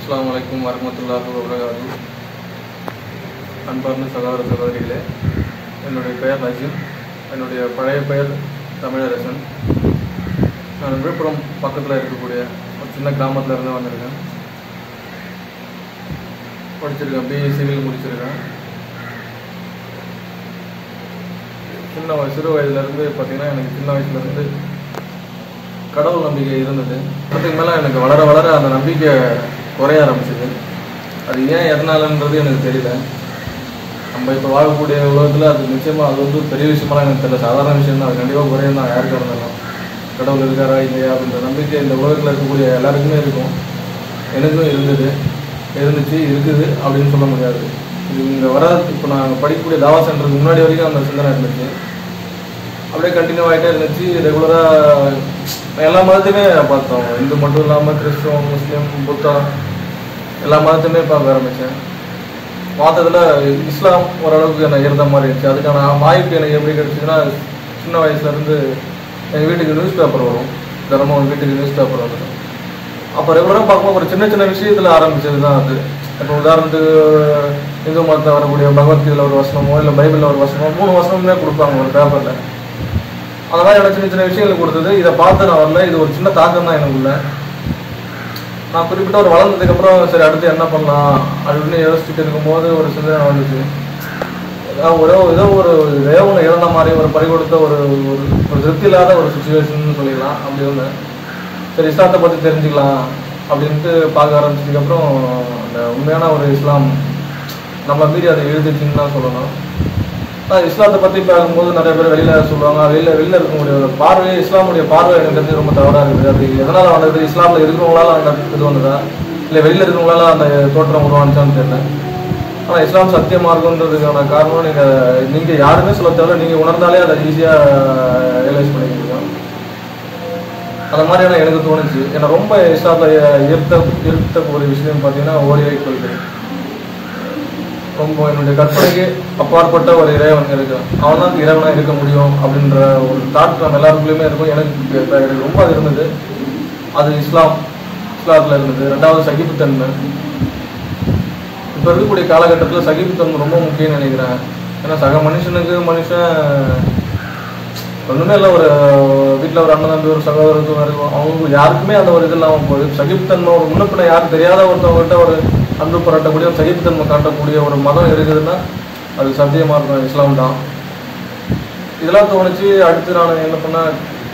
அஸ்ஸலாமு அலைக்கும் வரமத்துல்லாஹி வபரகாத்து அன்பார்ந்த சகோதர சகோதரிகளே என்னுடைய பெயர் நஜீம் என்னுடைய பழைய பெயர் தமிழரசன் நான் விழுப்புரம் பக்கத்தில் இருக்கக்கூடிய ஒரு சின்ன கிராமத்தில் இருந்து வந்திருக்கேன் படிச்சிருக்கேன் பிஏ சிவில் முடிச்சிருக்கேன் சின்ன வய- சிறு வயதுலேருந்து பார்த்தீங்கன்னா எனக்கு சின்ன வயசுலேருந்து கடவுள் நம்பிக்கை இருந்தது அதுக்கு மேலே எனக்கு வளர வளர அந்த நம்பிக்கை குறைய ஆரம்பிச்சது அது ஏன் எதனாலன்றது எனக்கு தெரியல நம்ம இப்போ வாழக்கூடிய உலகத்தில் அது நிச்சயமாக அது வந்து பெரிய விஷயமெல்லாம் எனக்கு தெரியல சாதாரண விஷயம் தான் அது கண்டிப்பாக குறையும் தான் யாருக்காக இருந்தாலும் கடவுள் இருக்காரா இல்லையா அப்படின்ற நம்பிக்கை இந்த உலகத்தில் இருக்கக்கூடிய எல்லாருக்குமே இருக்கும் எனக்கும் இருந்தது இருந்துச்சு இருக்குது அப்படின்னு சொல்ல முடியாது இது இங்கே வர இப்போ நான் படிக்கக்கூடிய தாவா சென்டருக்கு முன்னாடி வரைக்கும் அந்த சிந்தனை இருந்துச்சு அப்படியே கண்டினியூ ஆகிட்டே இருந்துச்சு ரெகுலராக எல்லா மதத்தையுமே பார்த்தோம் இந்து மட்டும் இல்லாமல் கிறிஸ்துவம் முஸ்லீம் புத்தா எல்லா மதத்தையுமே பார்க்க ஆரம்பித்தேன் பார்த்ததுல இஸ்லாம் ஓரளவுக்கு எனக்கு இருந்த மாதிரி இருந்துச்சு அதுக்கான வாய்ப்பு எனக்கு எப்படி கிடைச்சதுன்னா சின்ன வயசுலேருந்து எங்கள் வீட்டுக்கு நியூஸ் பேப்பர் வரும் தினமும் வீட்டுக்கு நியூஸ் பேப்பர் வரும் அப்போ ரெகுலராக பார்க்கும்போது ஒரு சின்ன சின்ன விஷயத்தில் ஆரம்பிச்சது தான் அது இப்போ உதாரணத்துக்கு இந்து மதத்தில் வரக்கூடிய பகவத்கீதையில் ஒரு வசனமோ இல்லை பைபிளில் ஒரு வசனமோ மூணு வசனமுமே கொடுப்பாங்க ஒரு பேப்பரில் அதெல்லாம் எனக்கு சின்ன சின்ன விஷயங்கள் கொடுத்தது இதை பார்த்து நான் வரல இது ஒரு சின்ன தாக்கம் தான் எனக்குள்ள நான் குறிப்பிட்ட ஒரு வளர்ந்ததுக்கப்புறம் சரி அடுத்து என்ன பண்ணலாம் அப்படின்னு யோசிச்சுட்டு இருக்கும்போது ஒரு சிந்தனை வந்துச்சு ஏதாவது ஒரே ஏதோ ஒரு ஏதோ ஒன்று இழந்த மாதிரி ஒரு பறி கொடுத்த ஒரு ஒரு ஒரு திருப்தி இல்லாத ஒரு சுச்சுவேஷன் சொல்லிடலாம் அப்படி இருந்தேன் சரி இஸ்லாத்தை பற்றி தெரிஞ்சுக்கலாம் அப்படின்ட்டு பார்க்க ஆரம்பிச்சதுக்கப்புறம் அந்த உண்மையான ஒரு இஸ்லாம் நம்ம மீறி அதை எழுதிச்சின்னு தான் சொல்லணும் ஆனால் இஸ்லாத்தை பற்றி பார்க்கும்போது நிறைய பேர் வெளியில் சொல்லுவாங்க வெளியில் வெளியில் இருக்கக்கூடிய ஒரு பார்வை இஸ்லாமுடைய பார்வை எனக்கு தெரிஞ்சு ரொம்ப தவறாக இருக்குது அது எதனால் வந்தது இஸ்லாமில் இருக்கிறவங்களால அந்த இது வந்ததா இல்லை வெளியில் இருக்கிறவங்களால அந்த தோற்றம் உருவானுச்சான்னு தெரியல ஆனால் இஸ்லாம் சத்திய மார்க்கம்ன்றதுக்கான காரணம் நீங்கள் நீங்கள் யாருமே சொல்ல தேவையில்ல நீங்கள் உணர்ந்தாலே அதை ஈஸியாக ரியலைஸ் பண்ணிக்க முடியும் அந்த மாதிரியான எனக்கு தோணுச்சு ஏன்னா ரொம்ப இஸ்லாத்தில் ஈர்த்த ஈர்த்த ஒரு விஷயம் பார்த்தீங்கன்னா ஓரிரை கொள்கை ரொம்ப என்னுடைய கற்பனைக்கு அப்பாற்பட்ட ஒரு இறைவன் இருக்கு அவன் தான் இறைவனாக இருக்க முடியும் அப்படின்ற ஒரு தாட் நம்ம எல்லாருக்குள்ளேயுமே இருக்கும் எனக்கு இப்ப எனக்கு ரொம்ப அது இருந்தது அது இஸ்லாம் இஸ்லாத்தில் இருந்தது ரெண்டாவது சகிப்புத்தன்மை இப்போ இருக்கக்கூடிய காலகட்டத்தில் சகிப்புத்தன்மை ரொம்ப முக்கியம்னு நினைக்கிறேன் ஏன்னா சக மனுஷனுக்கு மனுஷன் ஒன்றுமே இல்லை ஒரு வீட்டில் ஒரு அண்ணன் தம்பி ஒரு சகோதரத்துவம் இருக்கும் அவங்க யாருக்குமே அந்த ஒரு இது இல்லாமல் போகுது சகிப்புத்தன்மை ஒரு முன்னப்பின யாருக்கு தெரியாத ஒருத்தவங்ககிட்ட ஒரு அன்பு பாராட்டக்கூடிய ஒரு சகிப்புத்தன்மை காட்டக்கூடிய ஒரு மதம் இருக்குதுன்னா அது சத்தியமாக இருக்கும் இஸ்லாம் தான் இதெல்லாம் தோணுச்சு அடுத்து நான் என்ன பண்ணேன்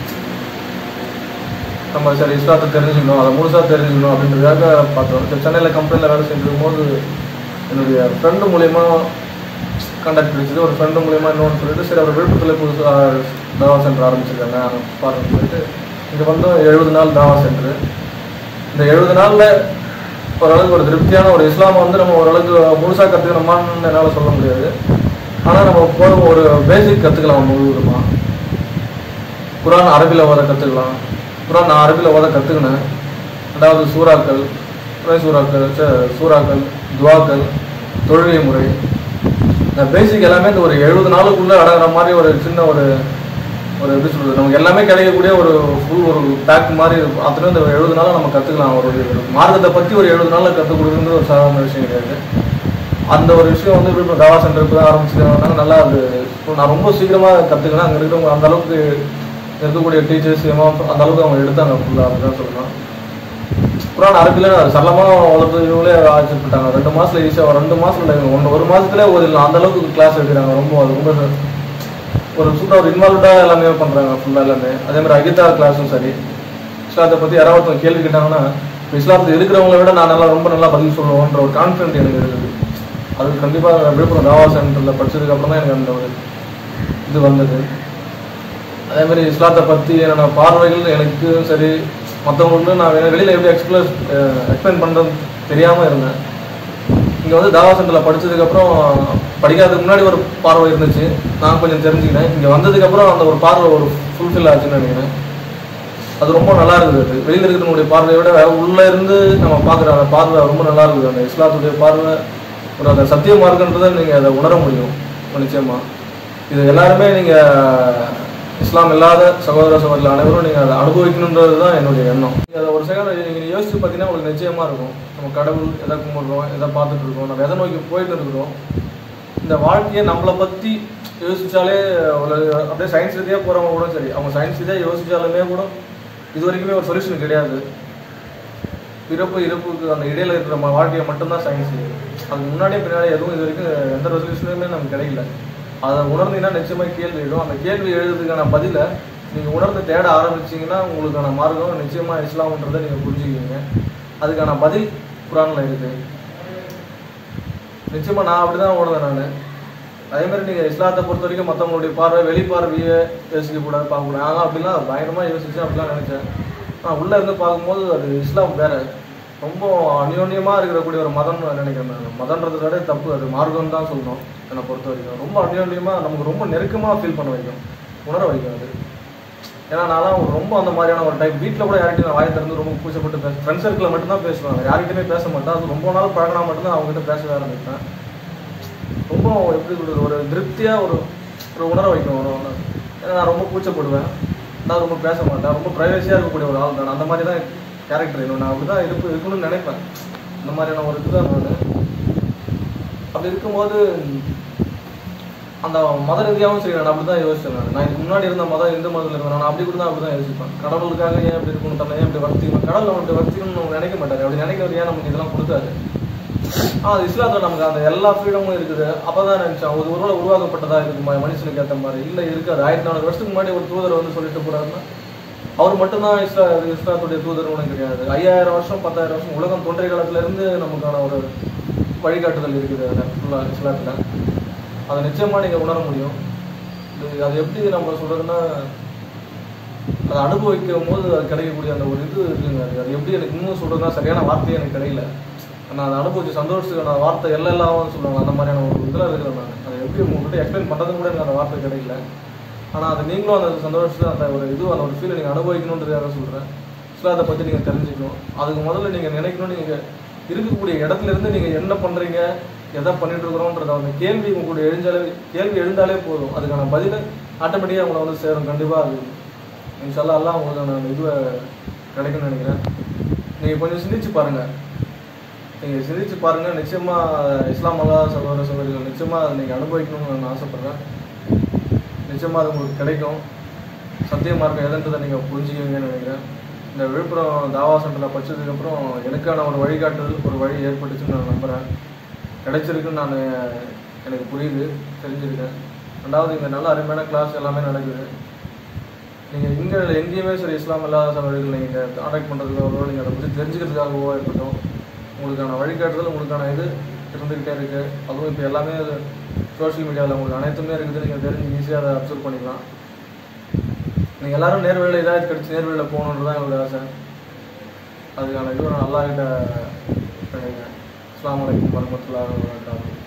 நம்ம சரி இஸ்லாத்தை தெரிஞ்சுக்கணும் அதை முழுசாக தெரிஞ்சுக்கணும் அப்படின்றதுக்காக பார்த்தோம் சரி சென்னையில் கம்பெனியில் வேலை செஞ்சிருக்கும் போது என்னுடைய ஃப்ரெண்டு மூலயமா கான்டாக்ட் கிடைச்சது ஒரு ஃப்ரெண்டு மூலயமா இன்னொன்று சொல்லிட்டு சரி அவர் விழுப்புரத்தில் புதுசாக தாவா சென்டர் ஆரம்பிச்சிருக்காங்க அங்க பாருங்க சொல்லிட்டு இங்கே வந்து எழுபது நாள் தாவா சென்டர் இந்த எழுபது நாளில் ஓரளவுக்கு ஒரு திருப்தியான ஒரு இஸ்லாமை வந்து நம்ம ஓரளவுக்கு முழுசாக கற்றுக்கணுமான்னு என்னால் சொல்ல முடியாது ஆனால் நம்ம போக ஒரு பேசிக் கற்றுக்கலாம் முழுவதுமா குரான் அரபியில் ஓத கற்றுக்கலாம் குரான் நான் அரபியில் ஓத கற்றுக்கினேன் ரெண்டாவது சூறாக்கள் துணை சூறாக்கள் ச- சூறாக்கள் துவாக்கள் தொழுகை முறை இந்த பேசிக் எல்லாமே இந்த ஒரு எழுபது நாளுக்குள்ளே அடங்குற மாதிரி ஒரு சின்ன ஒரு ஒரு எப்படி சொல்றது நமக்கு எல்லாமே கிடைக்கக்கூடிய ஒரு ஃபுல் ஒரு பேக் மாதிரி இருக்கும் அத்தனை இந்த எழுபது நாளில் நம்ம கற்றுக்கலாம் ஒரு ஒரு மார்க்கத்தை பற்றி ஒரு எழுபது நாளில் கற்றுக் கொடுக்குறது ஒரு சாதாரண விஷயம் கிடையாது அந்த ஒரு விஷயம் வந்து இப்போ தாவா சென்டருக்கு தான் ஆரம்பிச்சதுனால நல்லா அது நான் ரொம்ப சீக்கிரமாக கற்றுக்கினேன் அங்கே இருக்கிறவங்க அந்த அளவுக்கு இருக்கக்கூடிய டீச்சர்ஸ் அந்த அளவுக்கு அவங்க எடுத்தாங்க ஃபுல்லாக அப்படிதான் சொல்லலாம் குரான் அரபியில் அது சரளமாக வளர்த்து இவங்களே ஆச்சரிப்பட்டாங்க ரெண்டு மாசத்துல ஈஸியாக ரெண்டு மாசத்துல ஒன்று ஒரு மாசத்துல ஓதிடலாம் அந்த அளவுக்கு கிளாஸ் எடுக்கிறாங்க ரொம்ப அது ரொம்ப ஒரு சூப்பராக ஒரு இன்வால்வ்டாக எல்லாமே பண்ணுறாங்க ஃபுல்லாக எல்லாமே அதே மாதிரி அகிதா கிளாஸும் சரி இஸ்லாத்தை பற்றி யாராவது ஒருத்தவங்க கேள்வி கேட்டாங்கன்னா இப்போ இஸ்லாத்தில் இருக்கிறவங்கள விட நான் நல்லா ரொம்ப நல்லா பதில் சொல்லுவோன்ற ஒரு கான்ஃபிடென்ட் எனக்கு இருக்குது அது கண்டிப்பாக விழுப்புரம் தாவா சென்டரில் படிச்சதுக்கப்புறம் தான் எனக்கு அந்த ஒரு இது வந்தது அதே மாதிரி இஸ்லாத்தை பற்றி என்னென்ன பார்வைகள் எனக்கு சரி மற்றவங்களுக்கு நான் வெளி- வெளியில எப்படி எக்ஸ்பிளஸ் எக்ஸ்பிளைன் பண்ணுறது தெரியாமல் இருந்தேன் இங்கே வந்து தாவா சென்டரில் படிச்சதுக்கப்புறம் படிக்காததுக்கு முன்னாடி ஒரு பார்வை இருந்துச்சு நான் கொஞ்சம் தெரிஞ்சுக்கினேன் இங்கே வந்ததுக்கப்புறம் அந்த ஒரு பார்வை ஒரு ஃபுல்ஃபில் ஆச்சுன்னு நினைக்கிறேன் அது ரொம்ப நல்லா இருக்குது அது வெளியில் இருக்கிறவங்களுடைய பார்வையை விட உள்ளே இருந்து நம்ம பார்க்குற அந்த பார்வை ரொம்ப நல்லா இருக்குது அந்த இஸ்லாத்துடைய பார்வை ஒரு அந்த சத்திய மார்க்கன்றதை நீங்கள் அதை உணர முடியும் நிச்சயமா இது எல்லாருமே நீங்கள் இஸ்லாம் இல்லாத சகோதர சகோதரிகள் அனைவரும் நீங்கள் அதை அனுபவிக்கணுன்றது தான் என்னுடைய எண்ணம் நீங்க அதை ஒரு செகண்ட் நீங்கள் யோசிச்சு பார்த்தீங்கன்னா உங்களுக்கு நிச்சயமாக இருக்கும் நம்ம கடவுள் எதை கும்பிடுறோம் எதை பார்த்துட்டு இருக்கோம் நம்ம எதை நோக்கி போயிட்டு இருக்கிறோம் இந்த வாழ்க்கையை நம்மளை பற்றி யோசிச்சாலே ஒரு அப்படியே சயின்ஸ் ரீதியாக போகிறவங்க கூட சரி அவங்க சயின்ஸ் ரீதியாக யோசிச்சாலுமே கூட இது வரைக்குமே ஒரு சொல்யூஷன் கிடையாது பிறப்பு இறப்புக்கு அந்த இடையில இருக்கிற நம்ம வாழ்க்கையை மட்டும்தான் சயின்ஸ் அதுக்கு முன்னாடியே பின்னாடி எதுவும் இது வரைக்கும் எந்த ரெசல்யூஷனுமே நமக்கு கிடைக்கல அதை உணர்ந்தீங்கன்னா நிச்சயமாக கேள்வி எழுதும் அந்த கேள்வி எழுதுறதுக்கான பதிலை நீங்கள் உணர்ந்து தேட ஆரம்பிச்சீங்கன்னா உங்களுக்கான மார்க்கம் நிச்சயமாக இஸ்லாம்ன்றதை நீங்கள் புரிஞ்சுக்குவீங்க அதுக்கான பதில் குரானில் இருக்குது நிச்சயமா நான் அப்படிதான் ஓடுவேன் நான் அதே மாதிரி நீங்க இஸ்லாத்தை பொறுத்த வரைக்கும் மற்றவங்களுடைய பார்வை வெளிப்பார்வையை யோசிக்க கூடாது பார்க்க கூடாது நான் அப்படிலாம் பயங்கரமா யோசிச்சேன் அப்படிலாம் நினைச்சேன் நான் உள்ள இருந்து பார்க்கும்போது அது இஸ்லாம் வேற ரொம்ப அந்யோன்யமா இருக்கக்கூடிய ஒரு மதம் நினைக்கிறேன் நான் மதன்றதை விட தப்பு அது மார்க்கம் தான் சொல்லணும் என்னை பொறுத்த வரைக்கும் ரொம்ப அந்யோன்யமா நமக்கு ரொம்ப நெருக்கமா ஃபீல் பண்ண வைக்கும் உணர வைக்கும் அது ஏன்னா நான்லாம் ரொம்ப அந்த மாதிரியான ஒரு டைப் வீட்டில் கூட யார்கிட்டயும் நான் வாயை திறந்து ரொம்ப பூச்சப்பட்டு பேச ஃப்ரெண்ட்ஸ் சர்க்கிளில் மட்டும்தான் பேசுவேன் வேற யார்கிட்டயுமே பேச மாட்டேன் அது ரொம்ப நாள் பழகினா மட்டும்தான் அவங்ககிட்ட பேசவே ஆரம்பிப்பேன் ரொம்ப எப்படி சொல்றது ஒரு திருப்தியாக ஒரு ஒரு உணர வைக்கும் ஒரு உணர்வு. ஏன்னா நான் ரொம்ப கூச்சப்படுவேன் நான் ரொம்ப பேச மாட்டேன் ரொம்ப ப்ரைவசியாக இருக்கக்கூடிய ஒரு ஆள் தான் அந்த மாதிரி தான் கேரக்டர் இன்னும் நான் அப்படி தான் இருப்பு இருக்கணும்னு நினைப்பேன் இந்த மாதிரியான ஒரு இதுதான் நான் அப்படி இருக்கும்போது அந்த மத ரீதியாகவும் சரி நான் அப்படி தான் யோசிச்சேன் நான் நான் இதுக்கு முன்னாடி இருந்த மதம் எந்த மதத்தில் இருந்தேன் நான் அப்படி கூட தான் அப்படி தான் யோசிப்பேன் கடவுளுக்காக ஏன் அப்படி இருக்கணும் தன்னை ஏன் அப்படி வர்த்திக்கணும் கடவுள் நம்மளுக்கு வர்த்திக்கணும்னு நம்ம நினைக்க மாட்டாரு அப்படி நினைக்கிறது ஏன் நமக்கு இதெல்லாம் கொடுத்தாரு ஆ அது இஸ்லாத்துல நமக்கு அந்த எல்லா ஃப்ரீடமும் இருக்குது அப்பதான் நினைச்சேன் ஒரு ஒருவேளை உருவாக்கப்பட்டதா இருக்கு ம- மனுஷனுக்கு ஏற்ற மாதிரி இல்ல இருக்காது ஆயிரத்தி நானூறு வருஷத்துக்கு முன்னாடி ஒரு தூதர் வந்து சொல்லிட்டு போறாருன்னா அவர் மட்டும்தான் இஸ்லா இஸ்லாத்துடைய தூதர் ஒன்றும் கிடையாது ஐயாயிரம் வருஷம் பத்தாயிரம் வருஷம் உலகம் தோன்றிய காலத்துல இருந்து நமக்கான ஒரு வழிகாட்டுதல் இருக்குது அதில் ஃபுல்லாக இஸ்லாத்துல அதை நிச்சயமா நீங்க உணர முடியும் இது அது எப்படி நம்ம சொல்றதுன்னா அதை அனுபவிக்கும் போது அது கிடைக்கக்கூடிய அந்த ஒரு இது இருக்குங்க அது அது எப்படி எனக்கு இன்னும் சொல்றதுன்னா சரியான வார்த்தையே எனக்கு கிடைக்கல நான் அதை அனுபவிச்சு சந்தோஷத்துக்கான வார்த்தை எல்லாம் எல்லாம் சொல்லுவாங்க அந்த மாதிரியான ஒரு இதில் இருக்கிறேன் நான் அதை எப்படி உங்ககிட்ட எக்ஸ்பிளைன் பண்ணுறது கூட எனக்கு அந்த வார்த்தை கிடைக்கல ஆனால் அது நீங்களும் அந்த சந்தோஷத்தை அந்த ஒரு இது அந்த ஒரு ஃபீலை நீங்கள் அனுபவிக்கணுன்றதுக்காக சொல்கிறேன் இஸ்லாத்தை பற்றி நீங்கள் தெரிஞ்சுக்கணும் அதுக்கு முதல்ல நீங்கள் நினைக்கணும் நீங்கள் இருக்கக்கூடிய இடத்துல இருந்து நீங்கள் என்ன பண்ணுறீங்க எதை பண்ணிட்டு இருக்கிறோன்றத அந்த கேள்வி உங்களுடைய எழுந்தாலே கேள்வி எழுந்தாலே போதும் அதுக்கான பதில் ஆட்டோமேட்டிக்காக உங்களை வந்து சேரும் கண்டிப்பாக அது இன்ஷால்லா எல்லாம் உங்களுக்கான அந்த இதுவை கிடைக்கும்னு நினைக்கிறேன் நீங்கள் கொஞ்சம் சிந்திச்சு பாருங்கள் நீங்கள் சிந்திச்சு பாருங்கள் நிச்சயமாக இஸ்லாம் அல்லாத சகோதர சகோதரிகள் நிச்சயமாக அதை நீங்கள் அனுபவிக்கணும்னு நான் ஆசைப்பட்றேன் நிச்சயமாக அது உங்களுக்கு கிடைக்கும் சத்திய மார்க்கம் எதுன்றதை நீங்கள் புரிஞ்சுக்குவீங்கன்னு நினைக்கிறேன் இந்த விழுப்புரம் தாவா சென்டரில் படிச்சதுக்கப்புறம் எனக்கான ஒரு வழிகாட்டுதல் ஒரு வழி ஏற்பட்டுச்சுன்னு நான் நம்புகிறேன் கிடைச்சிருக்குன்னு நான் எனக்கு புரியுது தெரிஞ்சிருக்கேன் ரெண்டாவது இங்கே நல்ல அருமையான கிளாஸ் எல்லாமே நடக்குது நீங்கள் இங்கே எங்கேயுமே சரி இஸ்லாம் இல்லாத சகோதரிகள் நீங்கள் காண்டாக்ட் பண்ணுறதுக்காகவோ நீங்கள் அதை பற்றி தெரிஞ்சுக்கிறதுக்காகவோ இருக்கட்டும் உங்களுக்கான வழிகாட்டுதல் உங்களுக்கான இது இருந்துக்கிட்டே இருக்குது அதுவும் இப்போ எல்லாமே சோஷியல் மீடியாவில் உங்களுக்கு அனைத்துமே இருக்குது நீங்கள் தெரிஞ்சு ஈஸியாக அதை அப்சர்வ் பண்ணிக்கலாம் நீங்கள் எல்லாரும் நேர்வழியில் ஏதாவது கிடச்சி நேர்வழியில் போகணுன்றது தான் என்னோட ஆசை அதுக்கான இது நான் நல்லா கிட்ட கிடைங்க அஸ்லாம் வலைக்கம் வரமத்துல்லாஹி வபரகாத்துஹு